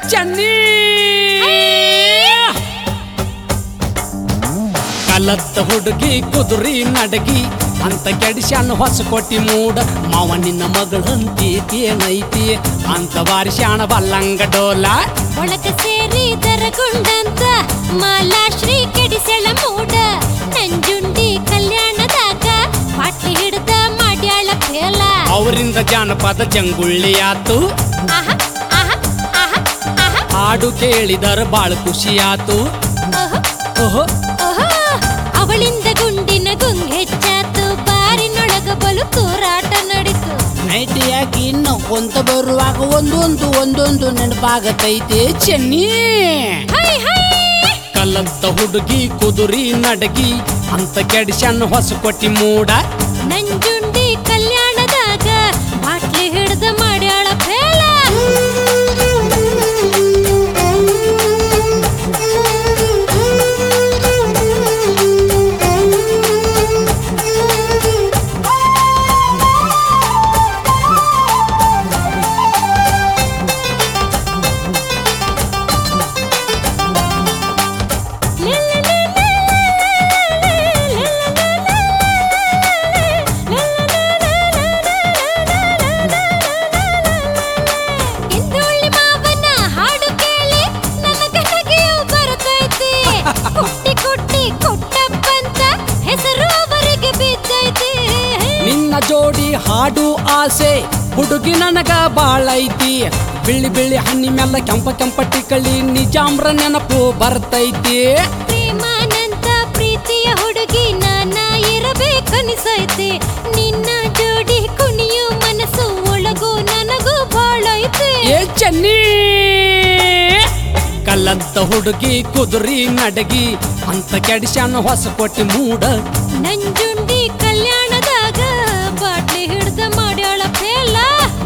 ಚನ್ನಿ ಕಲತ್ತ ಹುಡುಗಿ ಕುದುರಿ ನಡಗಿ ಅಂತ ಕೆಡಿಸ್ಯಾನ ಹೊಸ ಕೊಟ್ಟಿ ಮೂಡ ಮಾವ ನಿನ್ನ ಮಗಳಂತೀತಿ ಏನೈತಿ ಅಂತ ಬಾರಿಸ್ಯಾಣ ಬಲ್ಲಂಗ ಡೋಲ ಒಳಕ ಸೇರಿ ದರಗುಂಡಂತ ಮಾಲಾಶ್ರೀ ಕೆಡಿಸೆಳ ಮೂಡ ನಂಜುಂಡಿ ಕಲ್ಯಾಣದಾಗ ಪಾಟಿ ಹಿಡ್ದ ಮಾಡ್ಯಾಳ ಫೇಲ ಅವರಿಂದ ಜಾನಪದ ಜಂಗುಳ್ಳಿ ಆತು ಆಹ ಆಹ ಆಹ ಆಹ ಹಾಡು ಕೇಳಿದರ ಬಾಳ ಖುಷಿಯಾತು ಓಹೋ ಓಹೋ ಓಹೋ ಅವಳಿಂದ ಗುಂಡಿನ ಗುಂಗ್ ಹೆಚ್ಚಾತು ಬಾರಿನೊಳಗ ಬಲು ತೂರಾಟ ನಡೀತು ನೈಟ್ ಯಾಕೆ ಇನ್ನು ಕೊಂತ ಬರುವಾಗ ಒಂದೊಂದು ಒಂದೊಂದು ನೆನಪಾಗತೈತೆ ಚೆನ್ನಿ ಹೈ ಹೈ ಕಲ್ಲಂತ ಹುಡುಗಿ ಕುದುರಿ ನಡಗಿ ಅಂತ ಕೆಡಿಸ್ಯಾನ ಹೊಸ ಕೊಟ್ಟಿ ಮೂಡ ನಂಜುಂಡಿ ಕಲ್ಯಾಣದಾಗ ಬಾಟ್ಲಿ ಹಿಡ್ದ ಮಾಡ್ಯಾಳ ಫೇಲ ಹಿಂದುಳ್ಳಿ ಮಾವನ ಹಾಡು ಕೇಳಿ ನನಗ ನಗೆಯು ಬರ್ತೈತಿ ಕುಟ್ಟಿ ಕುಟ್ಟಿ ಕೊಟ್ಟಪ್ಪಂತ ಹೆಸರು ಅವರಿಗೆ ಬಿದ್ದೈತಿ ನಿನ್ನ ಜೋಡಿ ಹಾಡು ಆಸೆ ಹುಡುಗಿ ನನಗ ಬಾಳೈತಿ ಬಿಳಿ ಬಿಳಿ ಹಣ್ಣಿ ಮ್ಯಾಲ ಕೆಂಪ ಕೆಂಪ ಟಿಕಳಿ ನಿಜಾಮ್ರ ನೆನಪು ಬರ್ತೈತಿ ಪ್ರೇಮಾನಂತ ಪ್ರೀತಿಯ ಹುಡುಗಿ ನಾನ ಇರಬೇಕನಿಸೈತಿ ನಿನ್ನ ಜೋಡಿ ಕುಣಿಯು ಮನಸ್ಸು ಒಳಗು ನನಗೂ ಬಾಳೈತಿ ಏ ಚೆನ್ನಿ ಕಲ್ಲಂತ ಹುಡುಗಿ ಕುದುರಿ ನಡಗಿ ಅಂತ ಕೆಡಿಸ್ಯಾನ ಹೊಸ ಕೊಟ್ಟಿ ಮೂಡ ನಂಜುಂಡಿ ಕಲ್ಯಾಣದಾಗ ಬಾಟ್ಲಿ ಹಿಡ್ದ ಮಾಡ್ಯಾಳ ಫೇಲ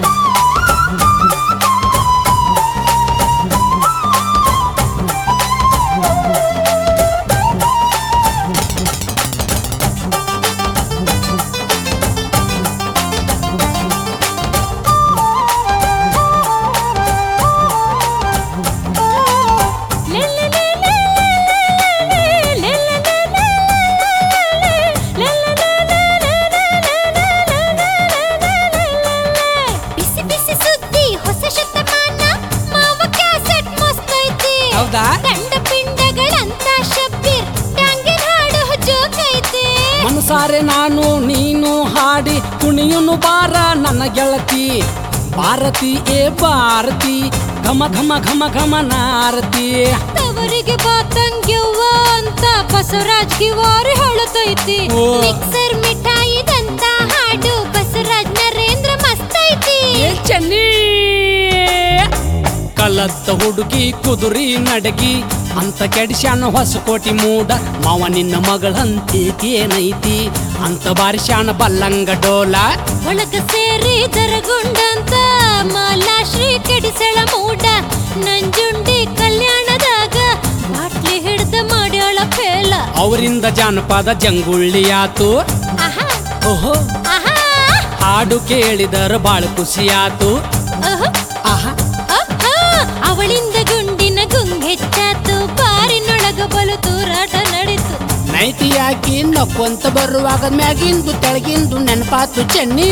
ಬಿಸಿ ಬಿಸಿ ಸುದ್ದಿ ಹೊಸ ಶತಮಾನ ಮಾವ ಕ್ಯಾಸೆಟ್ ಮಸ್ತೈತಿ ಹೌದಾ? ಗಂಡ ಪಿಂಡಗಳಂತ ಶಬ್ಬೀರ್ ಟ್ಯಾಂಗಿನ ಹಾಡು ಜೋಕೈತಿ ಮನಸಾರೆ ನಾನು ನೀನು ಹಾಡಿ ಕುಣಿಯುನು ಬಾರ ನನ್ನ ಗೆಳತಿ ಭಾರತಿ ಏ ಭಾರತಿ ಘಮ ಘಮ ಘಮ ಘಮ ನಾರತಿ ತವರಿಗೆ ಬಾ ತಂಗ್ಯವ್ವ ಅಂತ ಬಸವರಾಜ್ ಕಿವಾರಿ ಹೇಳತೈತಿ ಓ. ಮಿಕ್ಸರ್ ಮಿಠಾಯಿದಂತ ಹಾಡು ಬಸವರಾಜ್ ನರೇಂದ್ರ ಮಸ್ತೈತಿ ಏ ಚೆನ್ನಿ ಕಲತ್ತ ಹುಡುಗಿ ಕುದುರಿ ನಡಗಿ ಅಂತ ಕೆಡಿಸ್ಯಾನ ಹೊಸ ಕೋಟಿ ಮೂಡ ಮಾವ ನಿನ್ನ ಮಗಳಂತೀತಿ ಏನೈತಿ ಅಂತ ಬಾರಿಸ್ಯಾನ ಬಲ್ಲಂಗ ಡೋಲ ಒಳಗ ಸೇರಿ ದರಗುಂಡಂತ ಮಾಲಾಶ್ರೀ ಕೆಡಿಸೆಳ ಮೂಡ ನಂಜುಂಡಿ ಕಲ್ಯಾಣದಾಗ ಬಾಟ್ಲಿ ಹಿಡ್ದ ಮಾಡ್ಯಾಳ ಫೇಲ ಅವರಿಂದ ಜಾನಪದ ಜಂಗುಳ್ಳಿ ಆತು ಆಹಾ ಓಹೋ ಆಹಾ ಹಾಡು ಕೇಳಿದರ ಬಾಳ ಖುಷಿಯಾತು ಆಹಾ ಆಹಾ ಆಹಾ, ಅವಳಿಂದ ಗುಂಡಿನ ಗುಂಗ್ ಹೆಚ್ಚಾತು ಬಾರಿನೊಳಗ ಬಲು ತೂರಾಟ ನಡೀತು ನೈಟಿ ಹಾಕಿ ನಕ್ಕೊಂತ ಬರುವಾಗ ಮ್ಯಾಗಿಂದು ತೆಳಗಿಂದು ನೆನಪಾತು ಚೆನ್ನಿ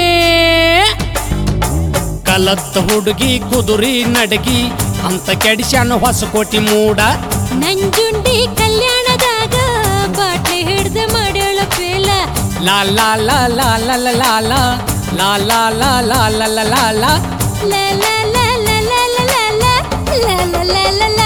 ಕಲತ್ತ ಹುಡುಗಿ ಕುದುರಿ ನಡಗಿ ಅಂತ ಕೆಡಿಸ್ಯಾನ ಹೊಸ ಕೋಟಿ ಮೂಡ ನಂಜುಂಡಿ ಕಲ್ಯಾಣದಾಗ ಬಾಟ್ಲಿ ಹಿಡ್ದ ಮಾಡ್ಯಾಳ ಫೇಲ ಲಾ ಲಾ ಲಾ ಲಾ ಲಾ ಲಾ ಲಾ ಲಾ ಲಾ ಲಾ ಲಾ ಲಾ ಲಾ ಲಾ ಲಾ ಲಾ la la la la la la la la la la la la